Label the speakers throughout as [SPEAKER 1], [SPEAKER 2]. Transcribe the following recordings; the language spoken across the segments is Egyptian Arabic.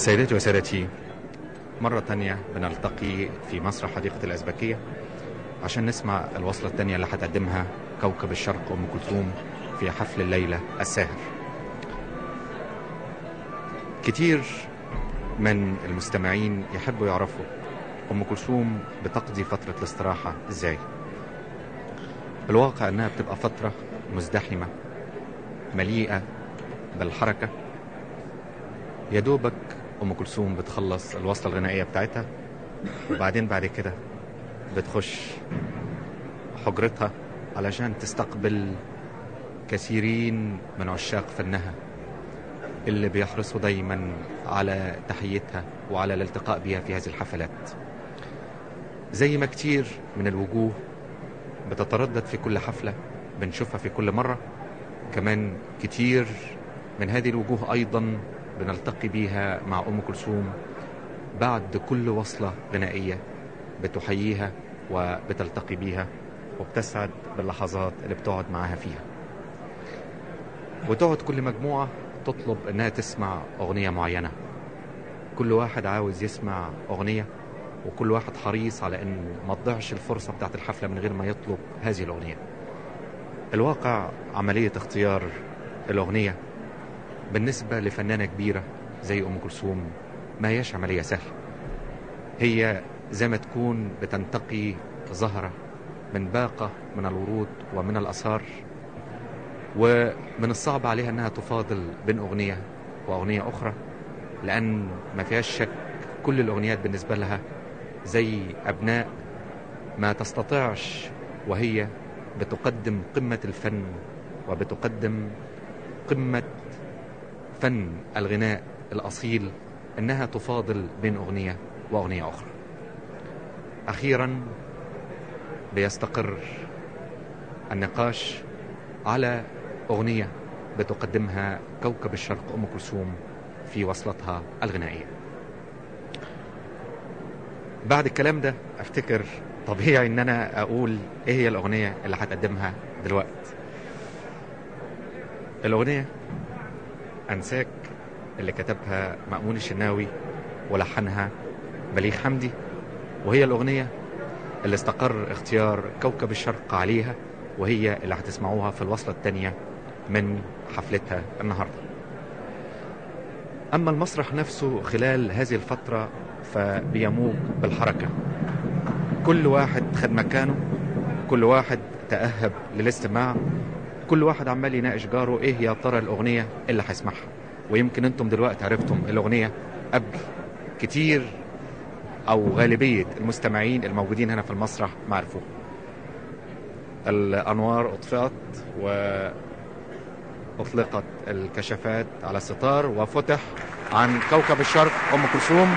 [SPEAKER 1] سيداتي وسادتي مرة تانية بنلتقي في مسرح حديقة الأزبكية عشان نسمع الوصلة التانية اللي هتقدمها كوكب الشرق أم كلثوم في حفل الليلة الساهر كتير من المستمعين يحبوا يعرفوا أم كلثوم بتقضي فترة الاستراحة إزاي الواقع أنها بتبقى فترة مزدحمة مليئة بالحركة يا دوبك ام كلثوم بتخلص الوصله الغنائيه بتاعتها وبعدين بعد كده بتخش حجرتها علشان تستقبل كثيرين من عشاق فنها اللي بيحرصوا دايما على تحيتها وعلى الالتقاء بها في هذه الحفلات زي ما كتير من الوجوه بتتردد في كل حفلة بنشوفها في كل مرة كمان كتير من هذه الوجوه أيضا بنلتقي بيها مع أم كلثوم بعد كل وصلة غنائية بتحييها وبتلتقي بيها وبتسعد باللحظات اللي بتقعد معاها فيها وتقعد كل مجموعة تطلب انها تسمع اغنية معينة كل واحد عاوز يسمع اغنية وكل واحد حريص على ان ما تضيعش الفرصة بتاعت الحفلة من غير ما يطلب هذه الاغنية الواقع عملية اختيار الاغنية بالنسبة لفنانة كبيرة زي ام كلثوم ما هياش عملية سهلة هي زي ما تكون بتنتقي زهرة من باقة من الورود ومن الأثار ومن الصعب عليها أنها تفاضل بين أغنية وأغنية أخرى لأن ما فيهاش شك كل الأغنيات بالنسبة لها زي أبناء ما تستطيعش وهي بتقدم قمة الفن وبتقدم قمة فن الغناء الأصيل أنها تفاضل بين أغنية وأغنية أخرى أخيرا بيستقر النقاش على أغنية بتقدمها كوكب الشرق أم كلثوم في وصلتها الغنائية بعد الكلام ده أفتكر طبيعي إن أنا أقول إيه هي الأغنية اللي هتقدمها دلوقتي الأغنية أنساك اللي كتبها مأمون الشناوي ولحنها بليغ حمدي وهي الأغنية اللي استقر اختيار كوكب الشرق عليها وهي اللي هتسمعوها في الوصلة الثانية من حفلتها النهاردة أما المسرح نفسه خلال هذه الفترة فبيموج بالحركة كل واحد خد مكانه كل واحد تأهب للاستماع كل واحد عمال يناقش جاره ايه يا ترى الاغنيه اللي هيسمعها ويمكن انتم دلوقتي عرفتم الاغنيه قبل كتير او غالبيه المستمعين الموجودين هنا في المسرح ما عرفوها الانوار اطفئت واطلقت الكشافات على الستار وفتح عن كوكب الشرق ام كلثوم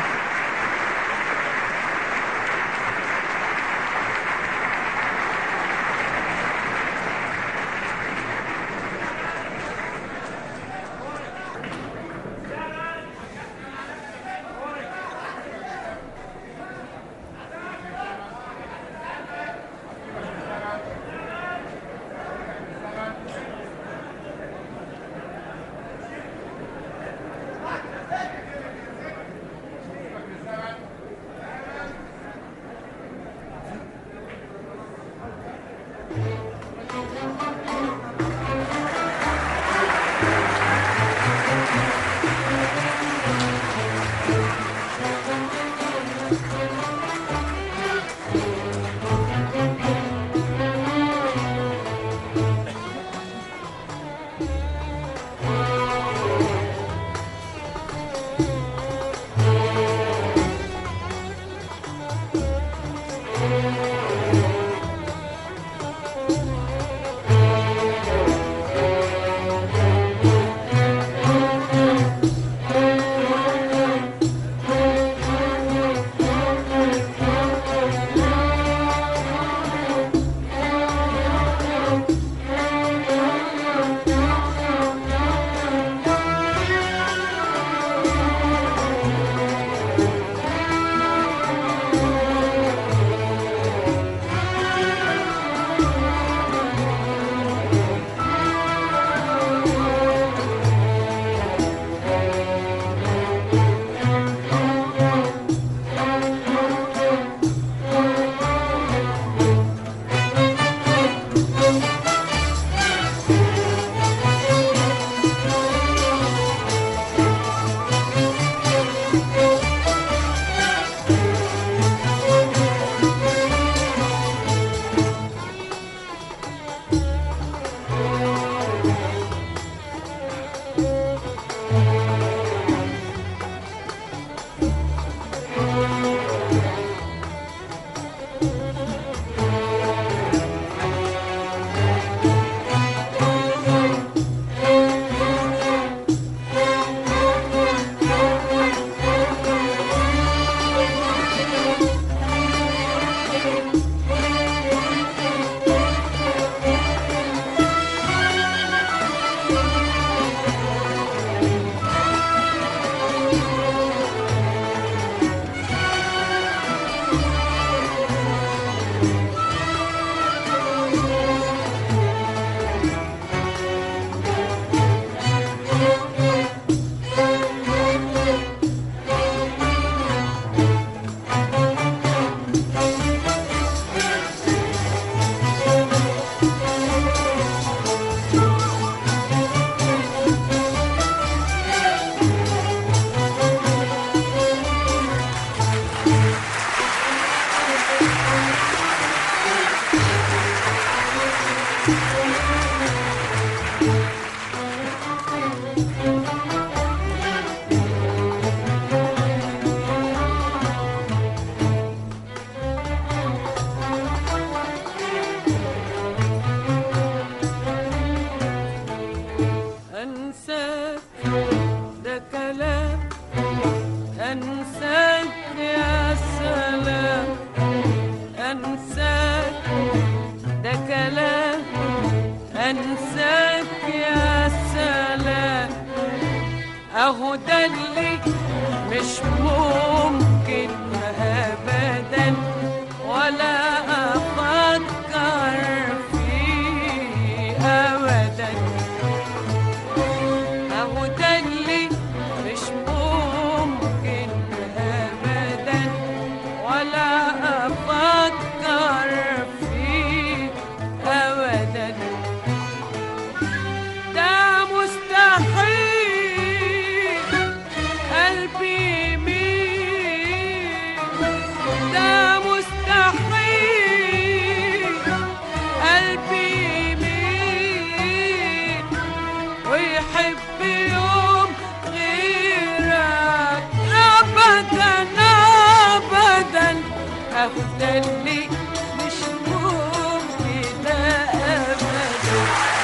[SPEAKER 2] اللي مش ممكن أبدا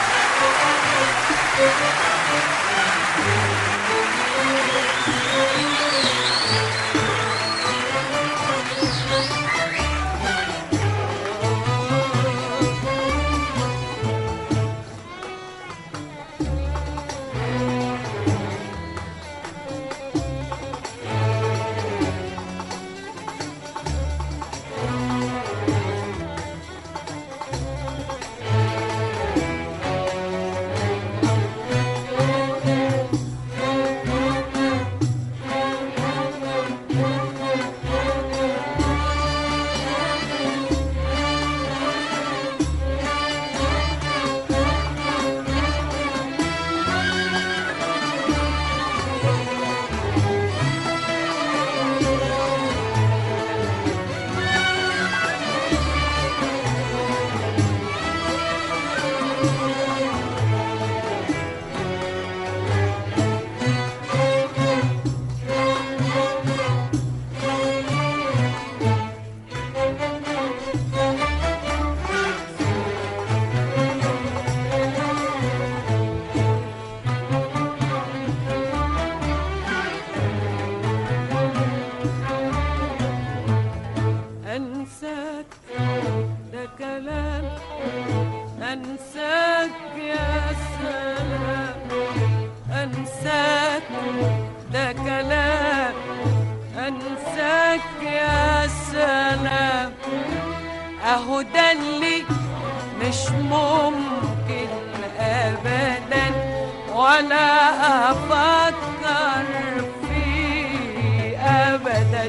[SPEAKER 2] أنساك ده كلام أنساك يا سلام أنساك ده كلام أنساك يا سلام أهو ده اللي مش ممكن أبدا ولا أفكر فيه أبدا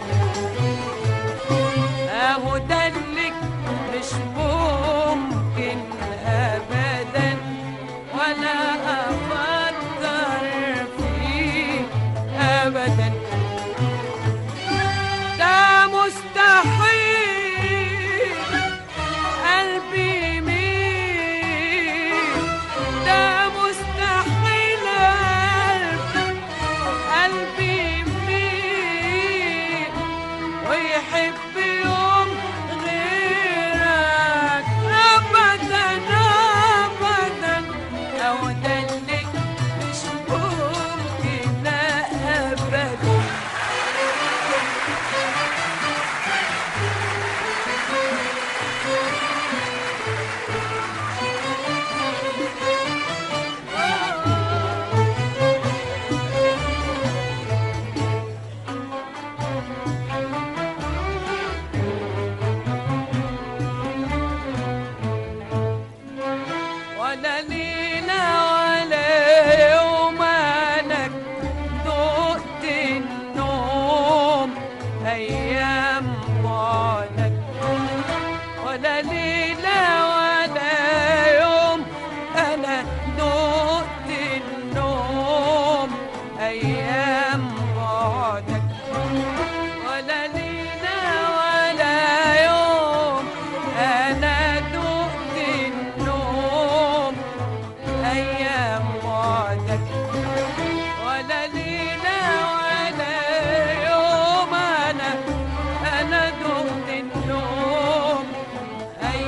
[SPEAKER 2] اهو ده اللي مش ممكن ابدا ولا افكر فيه ابدا ده مستحيل قلبي يميل ده مستحيل قلبي قلبي يميل ويحب يوم غيرك ابدا ابدا او ده اللي مش ممكن ابدا ولا ليلة ولا يوم أنا دقت النوم أيام بعدك ولا ليلة ولا يوم أنا دقت النوم أيام بعدك ولا ليلة ولا يوم أنا دقت النوم أيام بعدك ولا ليلة ولا يوم أنا أنا دقت النوم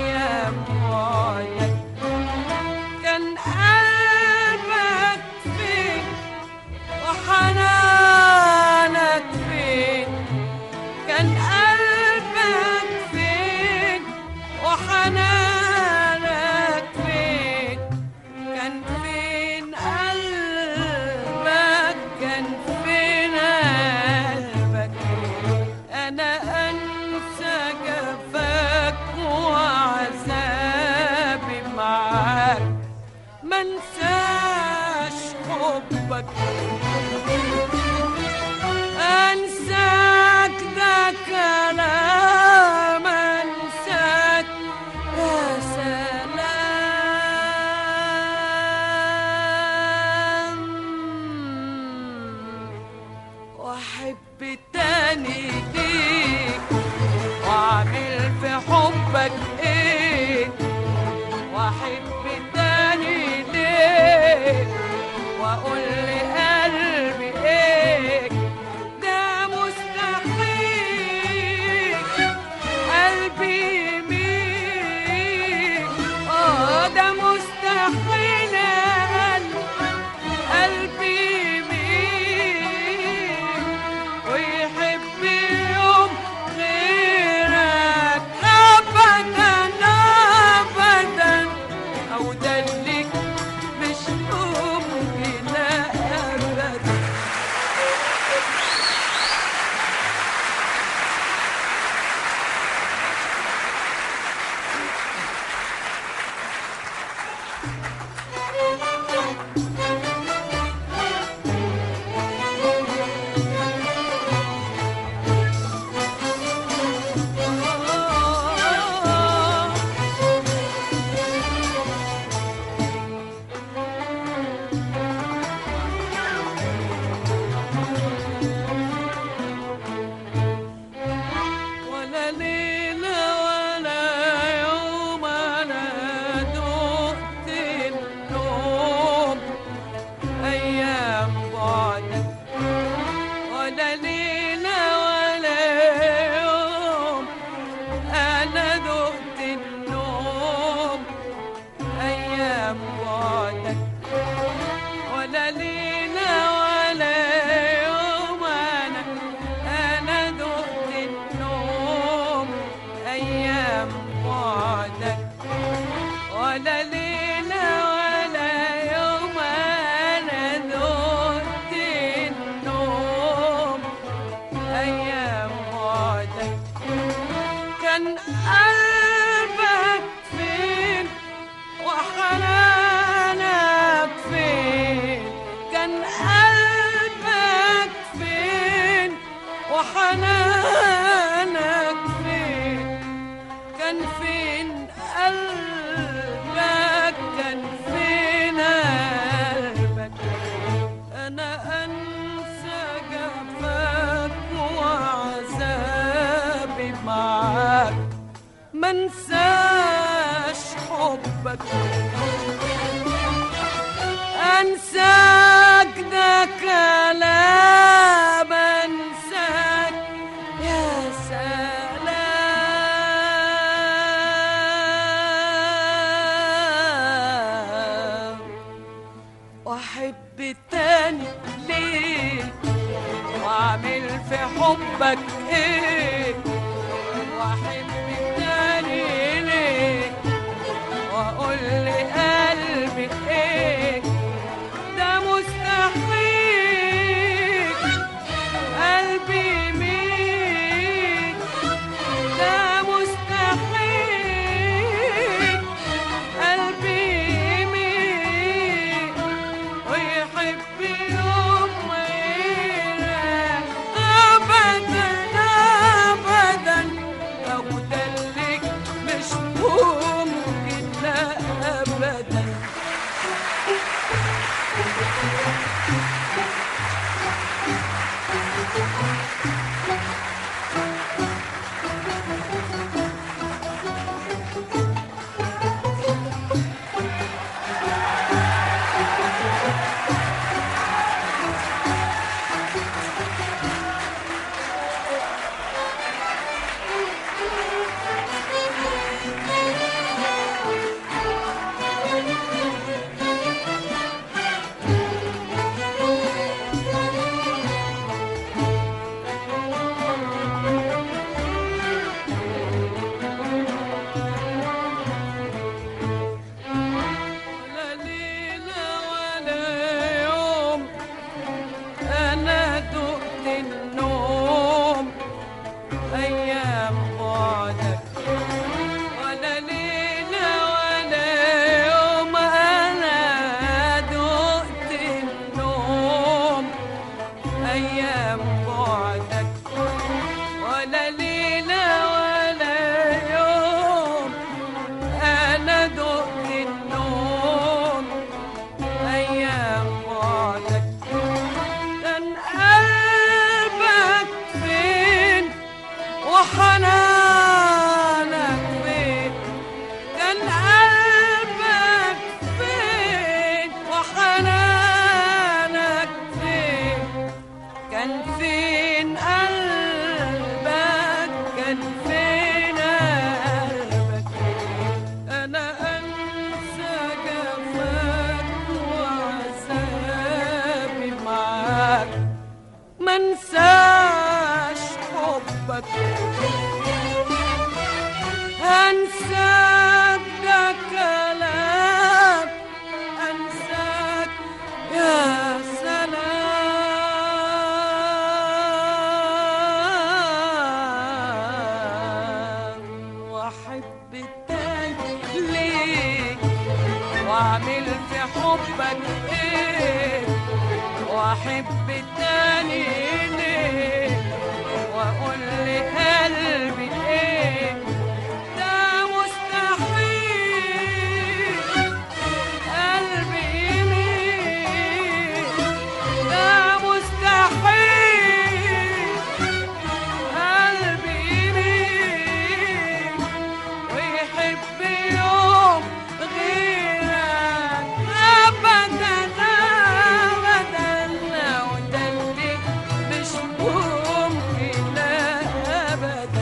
[SPEAKER 2] مستحيل يا قلبي قلبي مين ويحب يوم غيرك ابدا ابدا او ده اللي مش ممكن ابدا ولا ليلة ولا يوم أنا دقت النوم أيام بعدك ولا ليلة ولا يوم أنا دقت النوم أيام بعدك ولا ليلة ولا يوم أنا أنا دقت النوم أيام بعدك ولا ليلة ولا يوم أنا دقت النوم أيام بعدك كان قلبك فين وحنانك فين كان قلبك فين وحنانك فين كان فين قلبك كان فين قلبك انا انسى جفاك وعذابي معاك منساش حبك انساك ده كلام انساك يا سلام واحب تاني ليه واعمل في حبك ايه واحب تاني ليه واقول لقلبي ايه ده مستحيل قلبي مين ده مستحيل قلبي مين ويحب يوم غيرك ابدا انساك ده كلام انساك يا سلام واحب التاني ليه واعمل في حبك ايه واحب التاني ليه واقول لقلبي ايه ده مستحيل قلبي يميل ده مستحيل قلبي يميل ويحب يوم غيرك ابدا ابدا لو ده اللي مش ممكن ابدا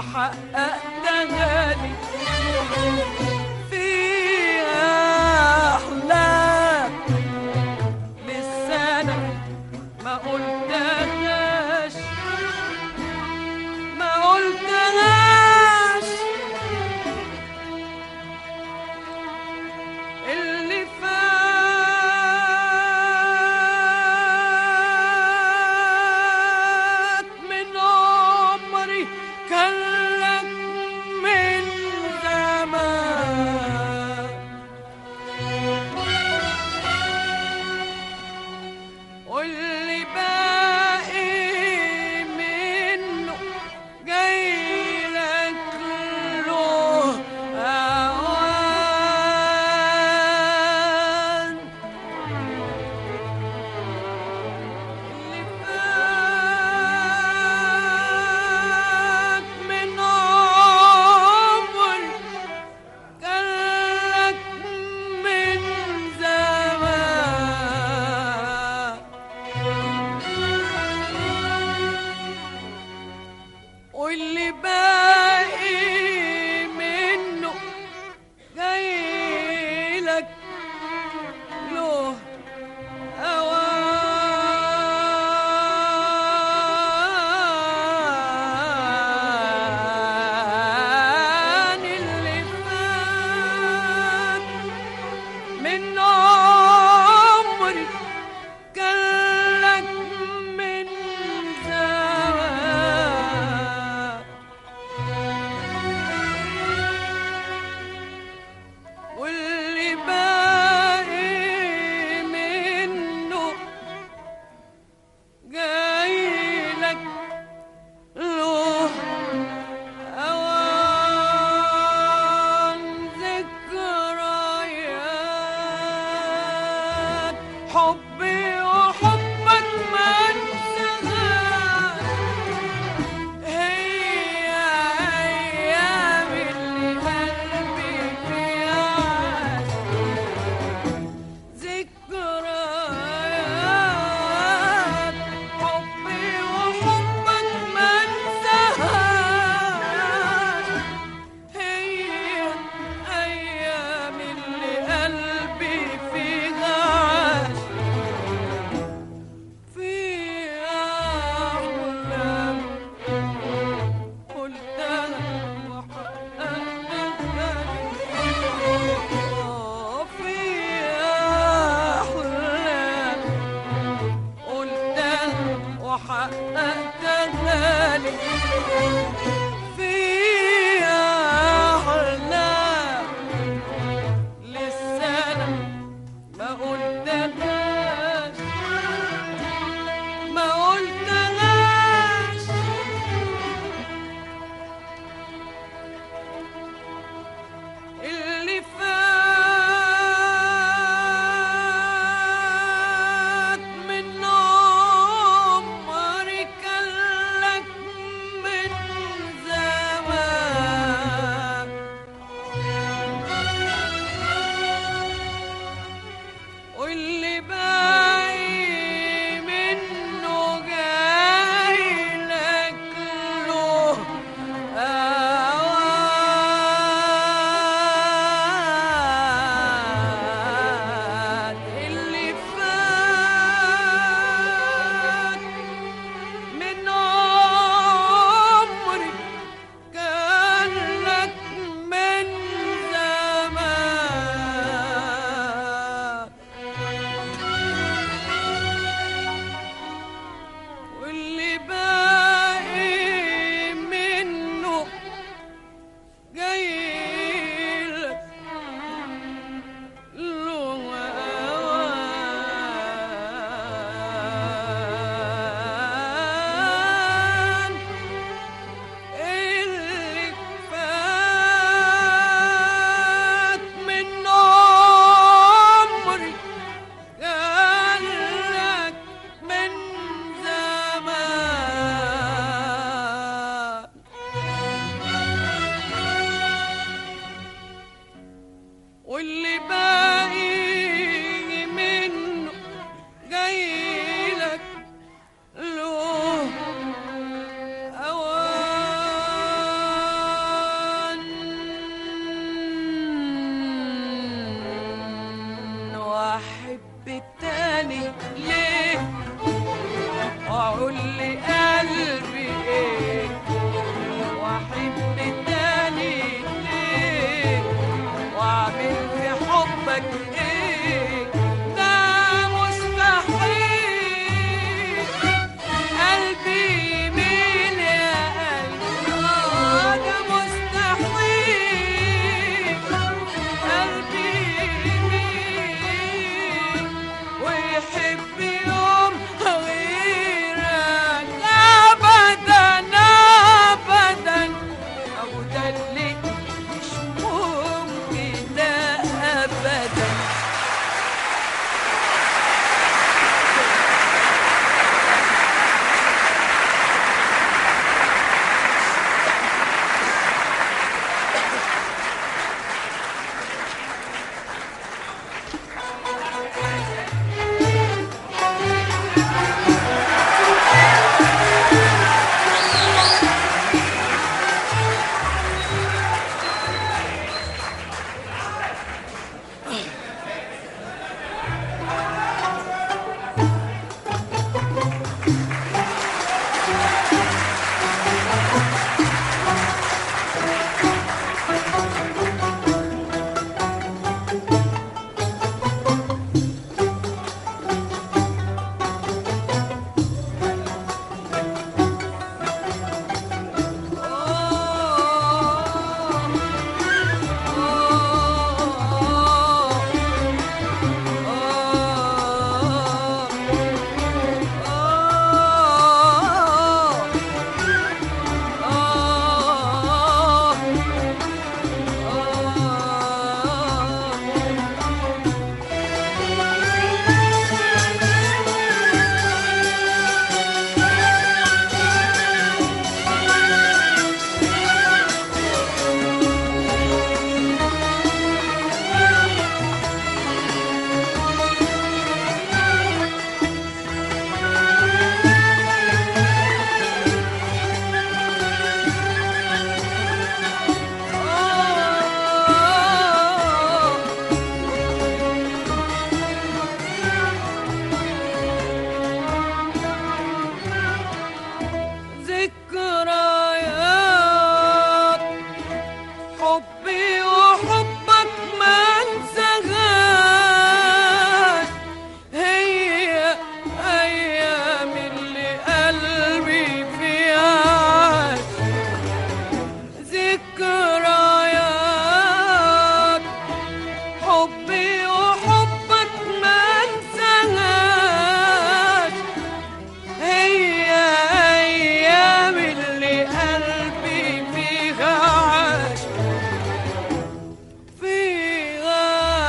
[SPEAKER 2] حققتها لي فيها أحلام لسه أنا ما قلتهاش ما قلتهاش اللي فات من عمري كان لك من زمان واللي باقي منه جاي لك له أوان اللي فات من عمري كان لك من زمان واللي باقي منه جاي لك له أوان اللي فات من عمري كان لك من زمان لك ايه ده مستحيل قلبي يميل يا قلبي آه ده مستحيل قلبي يميل ويحب يوم غيرك أبدا أبدا أو ده اللي مش ممكن ده أبدا ذكريات حبي وحبك ما انساهاش هي ايام اللي قلبي فيها عاش ذكريات حبي وحبك ما انساهاش هي ايام اللي قلبي فيها عاش فيها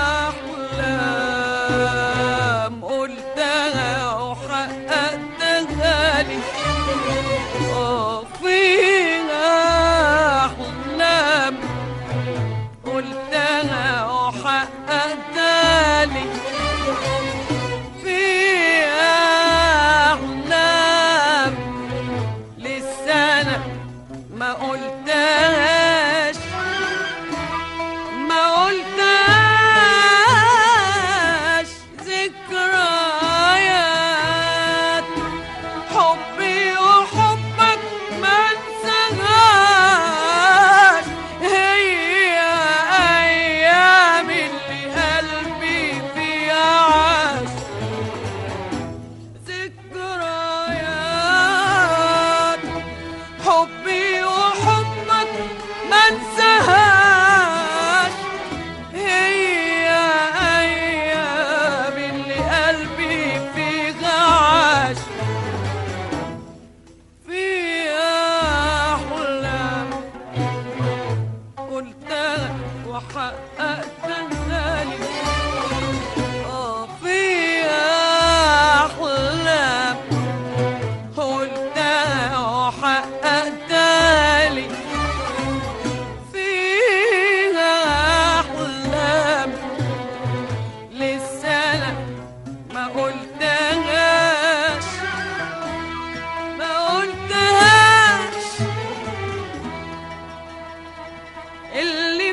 [SPEAKER 2] احلام قلتها وحققتها لي اه فيها احلام قلتها وحققتها لي فيها أحلام لسه أنا ما قلتهاش ما قلتهاش ذكريات حبي وحبك ما انساهاش هي ايام اللي قلبي فيها عاش ذكريات حبي وحبك ما انساهاش هي ايام اللي قلبي فيها عاش فيها احلام قلتها وحققتها لي اه فيها احلام قلتها وحققتها لي فيها احلام لسه أنا ما قلتهاش ما قلتهاش اللي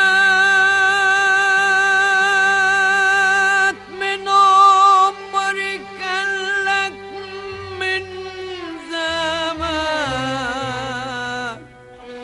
[SPEAKER 2] فات من عمري كان لك من زمان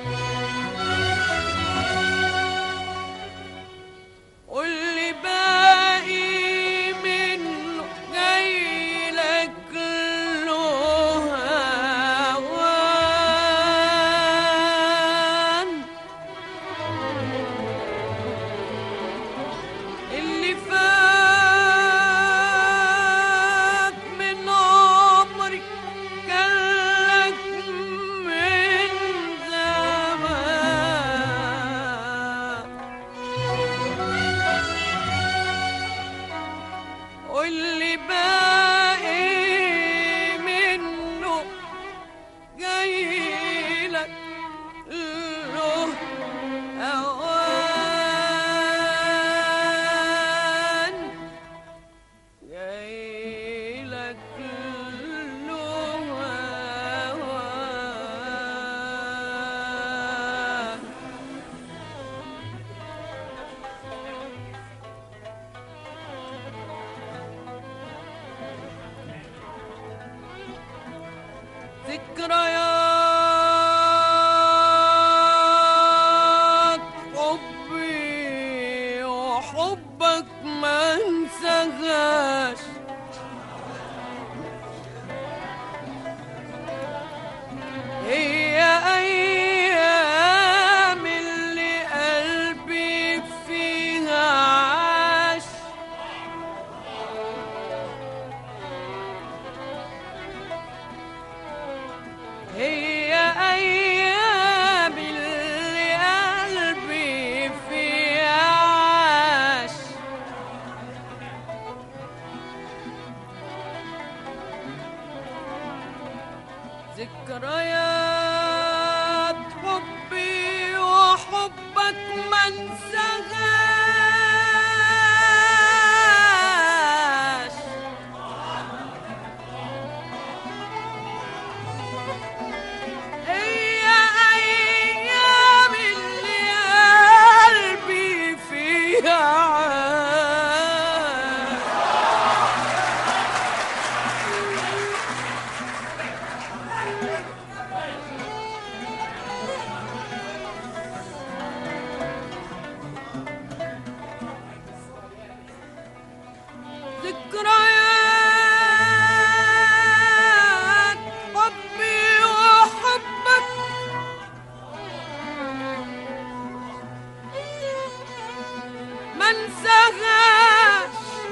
[SPEAKER 2] انساهاش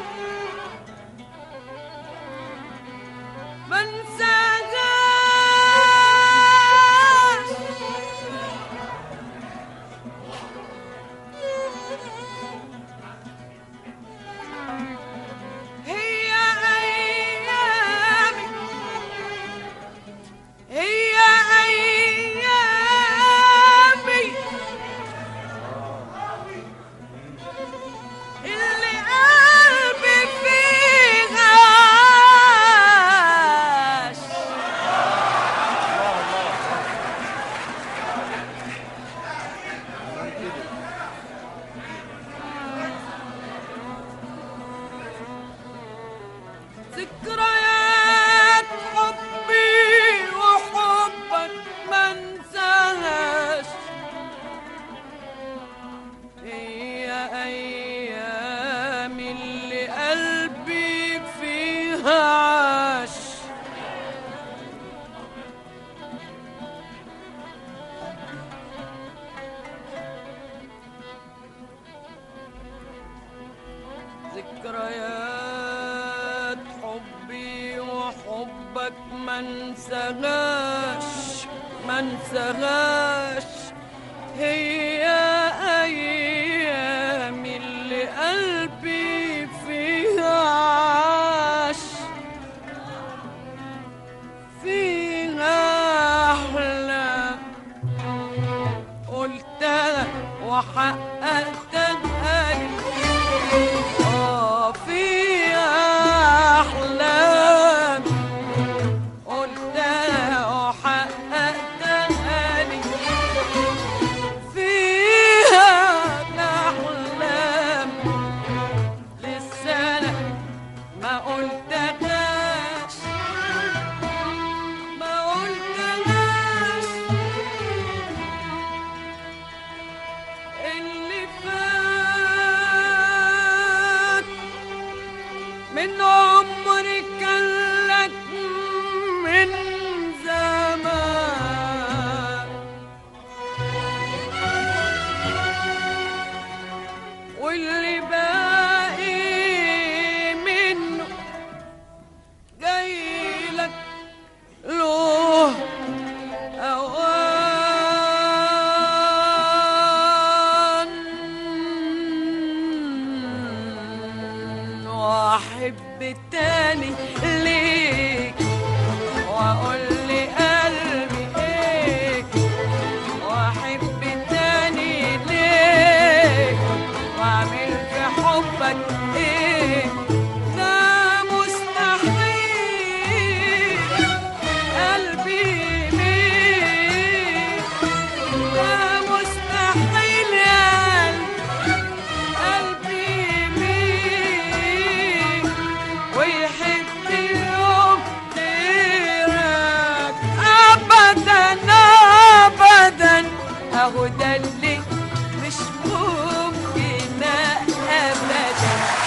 [SPEAKER 2] ما انساهاش هي أيامي هي أيامي اللي قلبي فيها عاش ذكريات حبي وحبك ما انساهاش هي ايام اللي قلبي فيها عاش ذكريات حبي وحبك ما انساهاش ما انساهاش هي ايام اللي قلبي فيها عاش فيها احلام قلتها وحققتها لي آه فيها أحلام قلتها وحققتها لي فيها أحلام لسه أنا ما قلتهاش ما قلتهاش اللي فات من عمري كان لك من زمان واللي باقي منه جاي لك له أوان وأحب تاني ليك وأقول لقلبي إيه وأحب تاني ليك وأعمل في حبك إيه ده مستحيل قلبي يميل ده مستحيل يا قلبي يميل ويحب يوم غيرك ابدا ابدا اهو ده اللي مش ممكن ابدا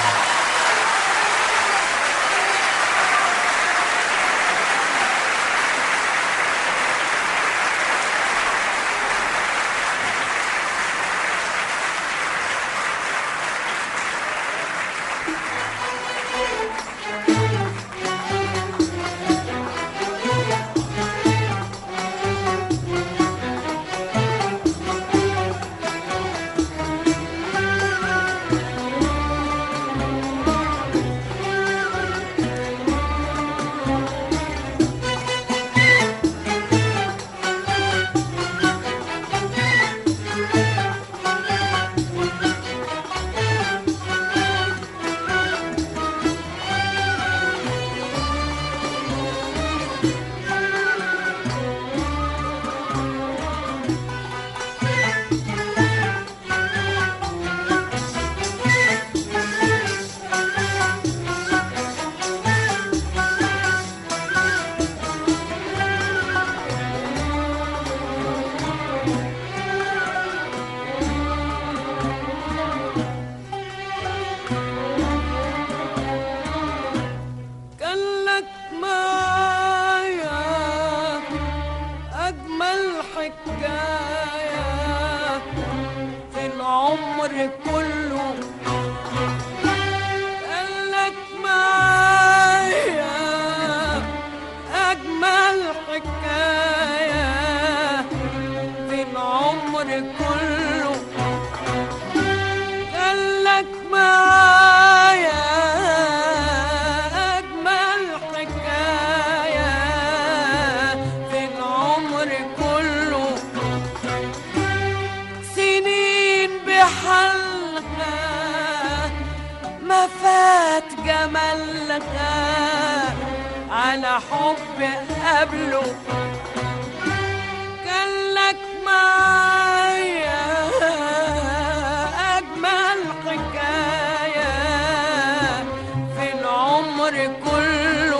[SPEAKER 2] كان لك معايا أجمل حكاية في العمر كله كله خلك معايا أجمل حكاية في العمر كله سنين بحلقة ما فات جمالها على حب قبله كان لك معايا أجمل حكاية في العمر كله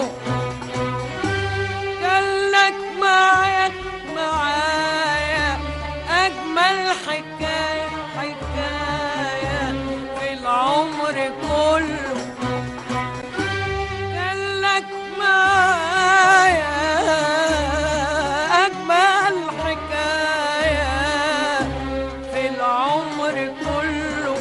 [SPEAKER 2] كان لك معايا معايا أجمل حكاية حكاية في العمر كله كان لك معايا أجمل حكاية في العمر كله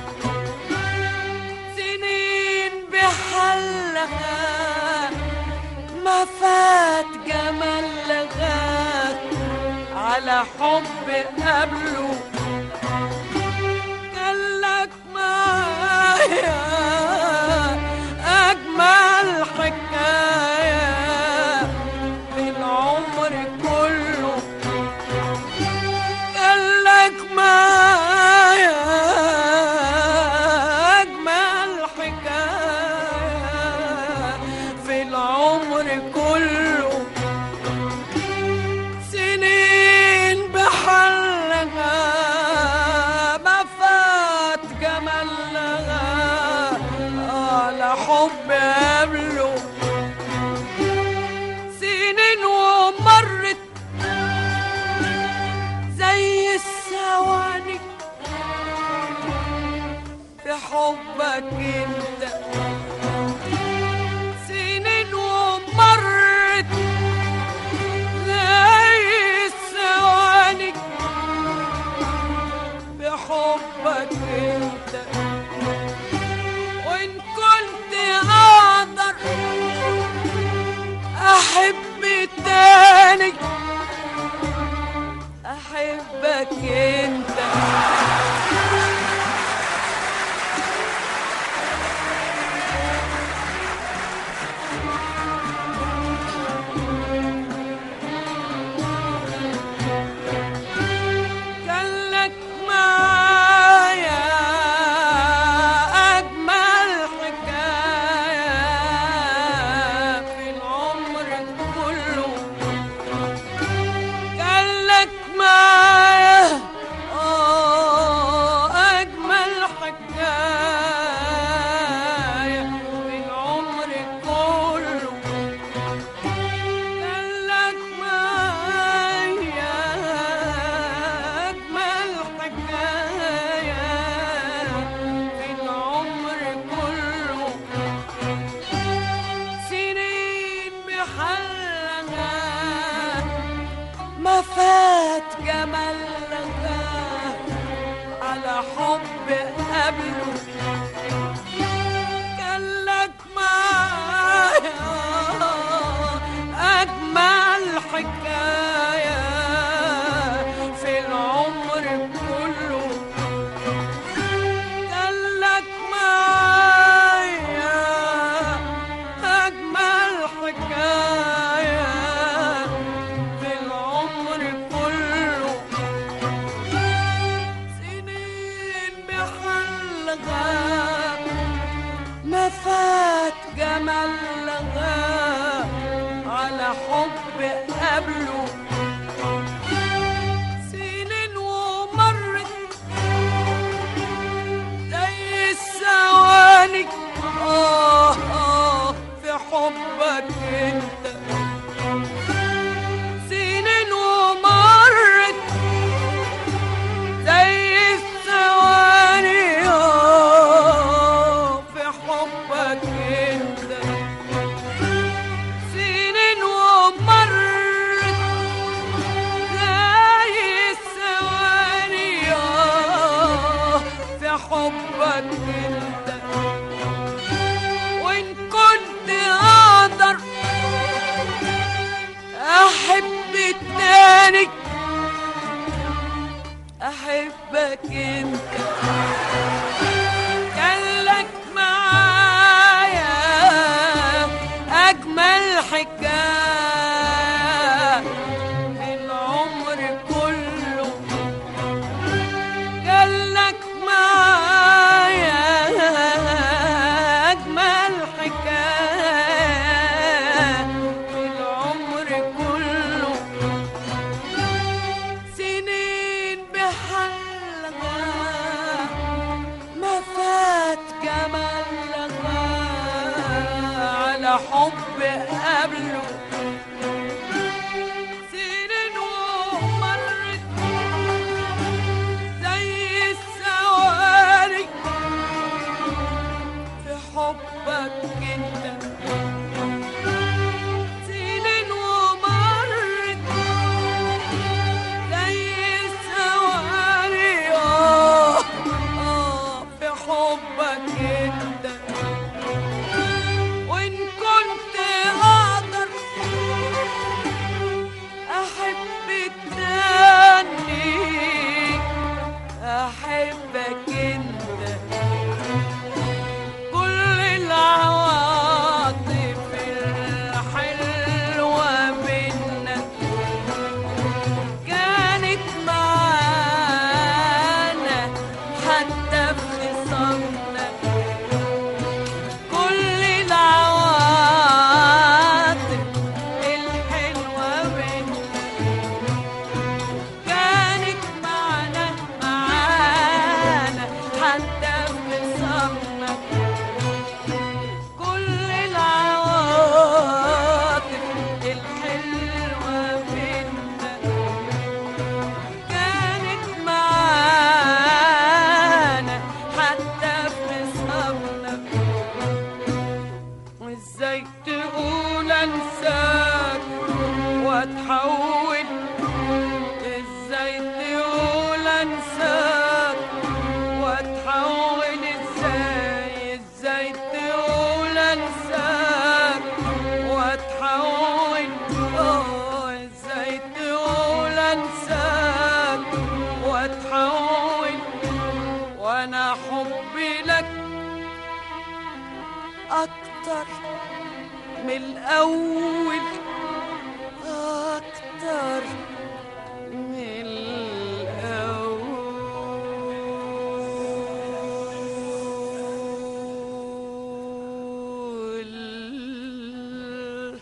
[SPEAKER 2] سنين بحلها ما فات جمالها على حب قبله كان لك معايا أجمل حكاية في العمر كله كان لك معايا أجمل حكاية في العمر كله سنين بحلها ما فات جمالها على حب قبله سنين ومرت زي الثواني في حبك انت سنين ومرت زي الثواني بحبك انت وان كنت اقدر احب تاني احبك انت كان لك معايا أجمل حكاية في العمر كله كان لك معايا آه أجمل حكاية في العمر كله كان لك معايا أجمل حكاية في العمر كله سنين بحلها ما فات جمالها على حب قبله كان لك معايا أجمل حكاية في العمر كله كان لك معايا أجمل حكاية في العمر كله سنين بحلها ما فات جمالها على حب قبله سنين ومرت زي الثواني آه آه في حبك انت سنين ومرت زي الثواني آه في حبك انت سنين ومرت زي الثواني آه في حبك انت وان كنت اقدر احب التاني احبك انت كان لك معايا اجمل حكايه العمر كله كان لك معايا اجمل حكايه العمر كله سنين بحلقة ما فات جمالها على حب قبله سنين ومرت زي السواري في حبك انت سنين ومرت زي السواري آه آه في حبك انت وان كنت اقدر احب التاني احبك انت كل العواطف الحلوة بينا كانت معانا حتى في خصامنا كل العواطف الحلوة بينا كانت معانا معانا حتى في خصامنا كل العواطف الحلوة بينا كانت معانا حتى في صبنا وازاي تقول انساك واتحول ازاي تقول انساك واتحول ازاي ازاي تقول انساك واتحول اه ازاي تقول انساك واتحول وانا حبي لك اكتر من الاول اكتر من الاول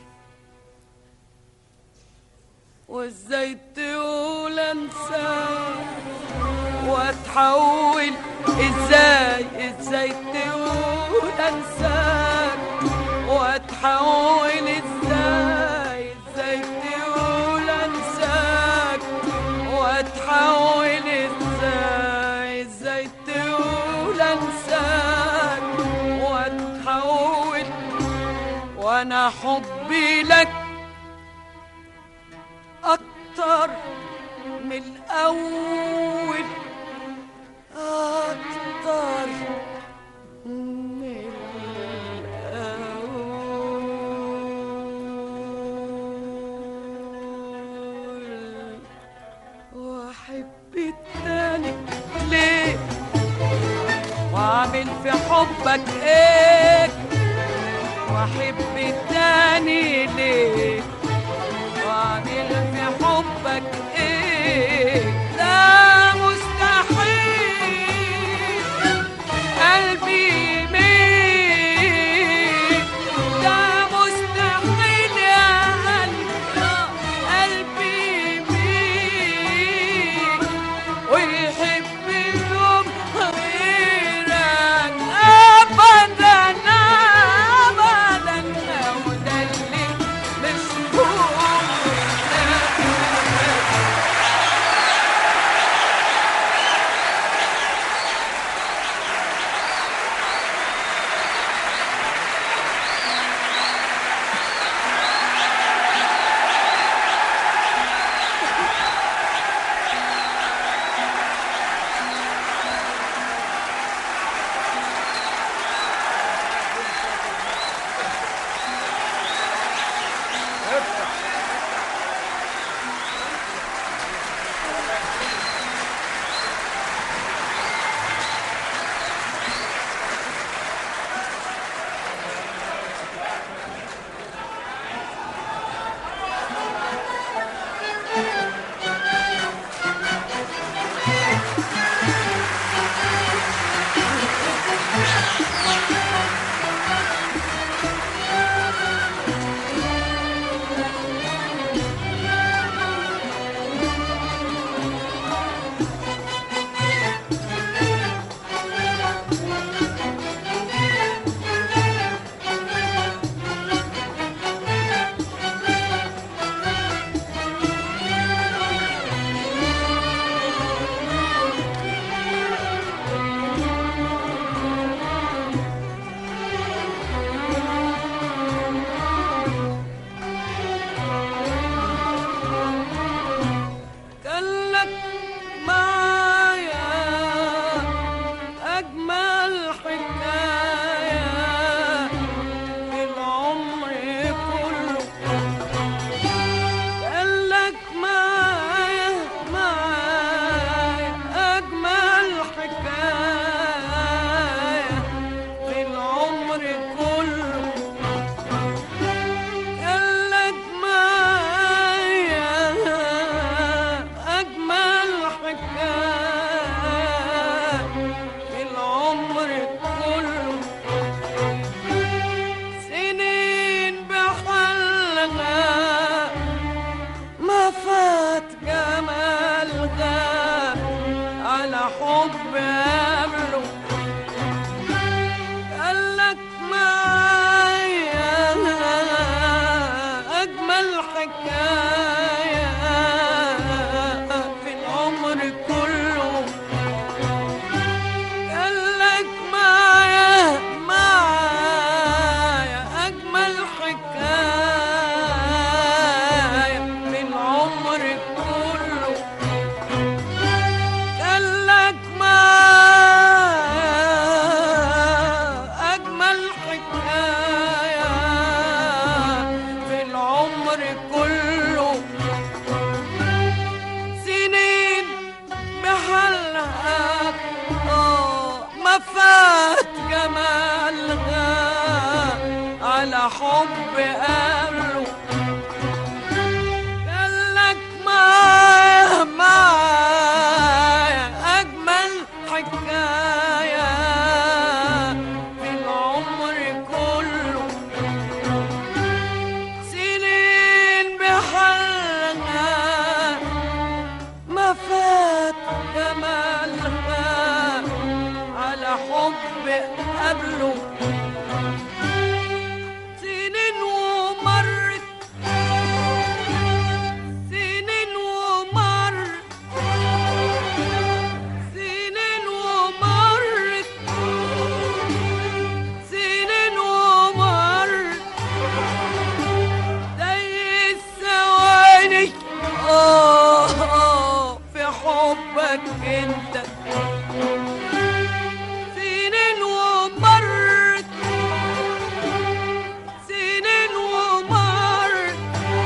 [SPEAKER 2] وازاي تقول انساك واتحول ازاي ازاي تقول انساك واتحول ازاي ازاي تقول انساك واتحول ازاي ازاي تقول انساك واتحول وانا حبي لك اكتر من الاول اكتر من الاول واحب التاني ليه واعمل في حبك ايه واحب التاني ليه واعمل في حبك ايه ده مستحيل قلبي يميل ده مستحيل يا قلبي قلبي يميل ويحب يوم غيرك ابدا ابدا وده اللي مش ممكن الحكاية في العمر كله سنين بحلها ما فات جمالها على حب قبله قالك معايا أجمل حكاية في العمر كله قالك معايا معايا أجمل حكاية في العمر كله قالك معايا أجمل حكاية في العمر كله سنين بحلها آه ما فات جمالها على حب قبله قالك معايا معايا أجمل حكاية في العمر كله سنين بحلها ما فات جمالها على حب قبله سنين ومرت سنين ومرت سنين ومرت سنين ومرت زي الثواني آه آه في حبك انت سنين ومرت سنين ومرت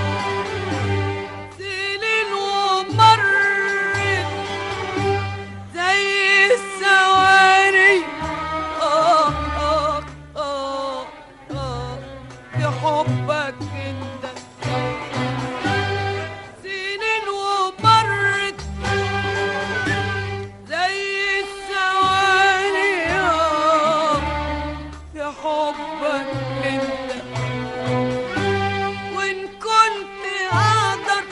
[SPEAKER 2] سنين ومرت زي الثواني آه آه آه آه في حبك انت سنين ومرت زي الثواني آه في حبك انت وان كنت اقدر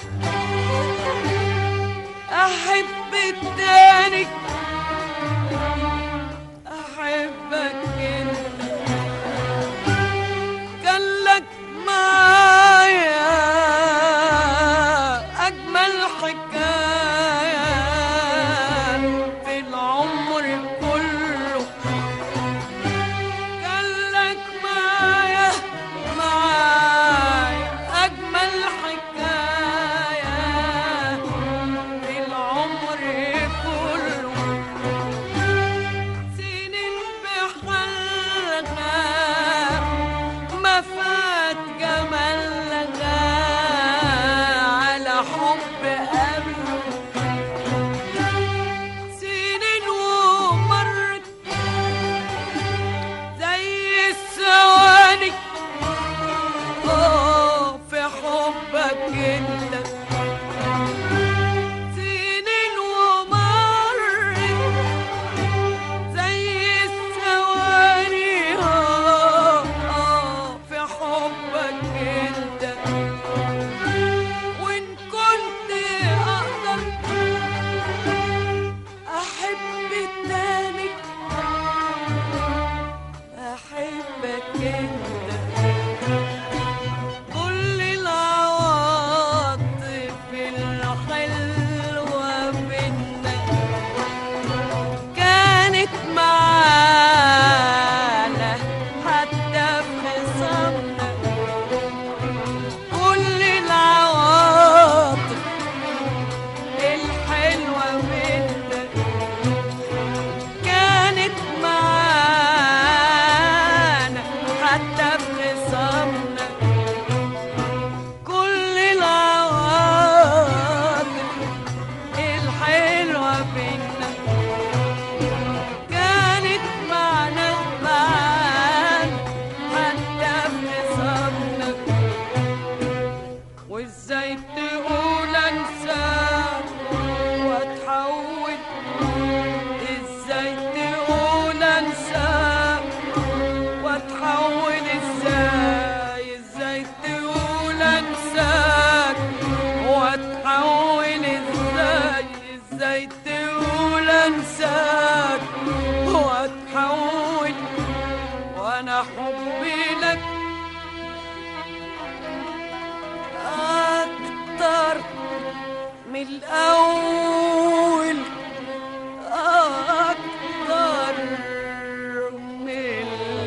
[SPEAKER 2] احب التاني احبك انت كان لك معايا اجمل حكايه في العمر كله كان لك معايا معايا اجمل حكايه في العمر كله سنين بحلقة ما فات جمالها على حب قبله سنين ومرت زي الثواني آه في حبك انت سنين ومرت زي الثواني آه آه في حبك انت وان كنت اقدر احب التاني احبك انت كل العواطف الحلوة بينا كانت معانا حتى في خصامنا كل العواطف الحلوة بينا كانت معانا حتى في خصامنا كل العواطف الحلوة بينا كانت معنا معانا حتى في صبنا وازاي تقول انساك واتحول ازاي تقول انساك واتحول وانا حبي لك اكتر من الاول اكتر من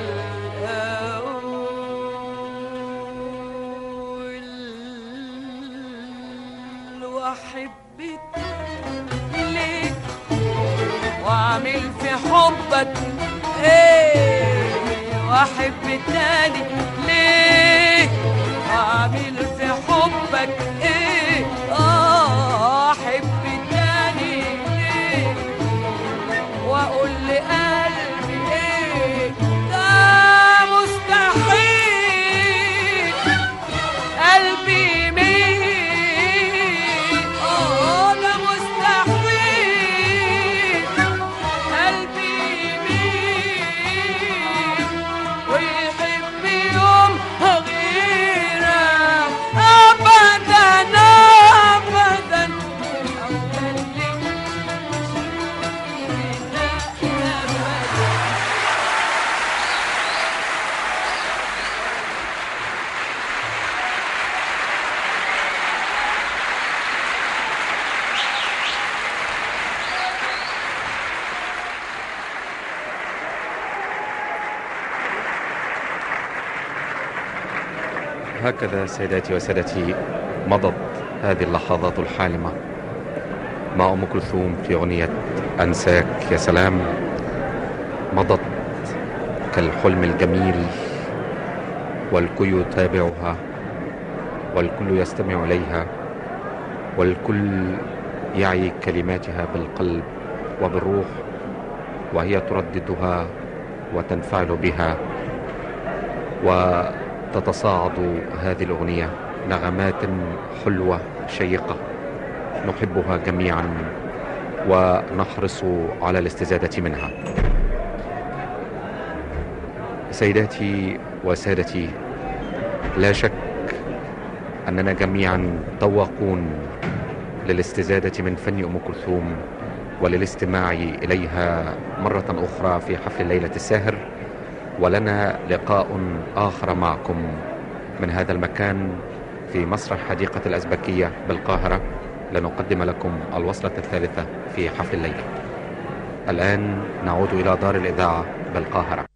[SPEAKER 2] الاول واحبك ليك واعمل في حبك ايه واحب تاني ليه واعمل في حبك ايه اه احب تاني ليه واقول لقلبي ايه ده مستحيل قلبي مين اه ده مستحيل قلبي مين ويحب يوم غيرك ابدا ابدا افضل لك ابدا
[SPEAKER 1] هكذا سيداتي وسادتي مضت هذه اللحظات الحالمة مع أم كلثوم في أغنية أنساك يا سلام مضت كالحلم الجميل والكل يتابعها والكل يستمع إليها والكل يعي كلماتها بالقلب وبالروح وهي ترددها وتنفعل بها وتتصاعد هذه الأغنية نغمات حلوة شيقة نحبها جميعا ونحرص على الاستزادة منها سيداتي وسادتي لا شك أننا جميعا ذواقون للاستزادة من فن أم كلثوم وللاستماع إليها مرة أخرى في حفل ليلة الساهر ولنا لقاء آخر معكم من هذا المكان في مسرح حديقة الأزبكية بالقاهرة لنقدم لكم الوصلة الثالثة في حفل الليلة الآن نعود إلى دار الإذاعة بالقاهرة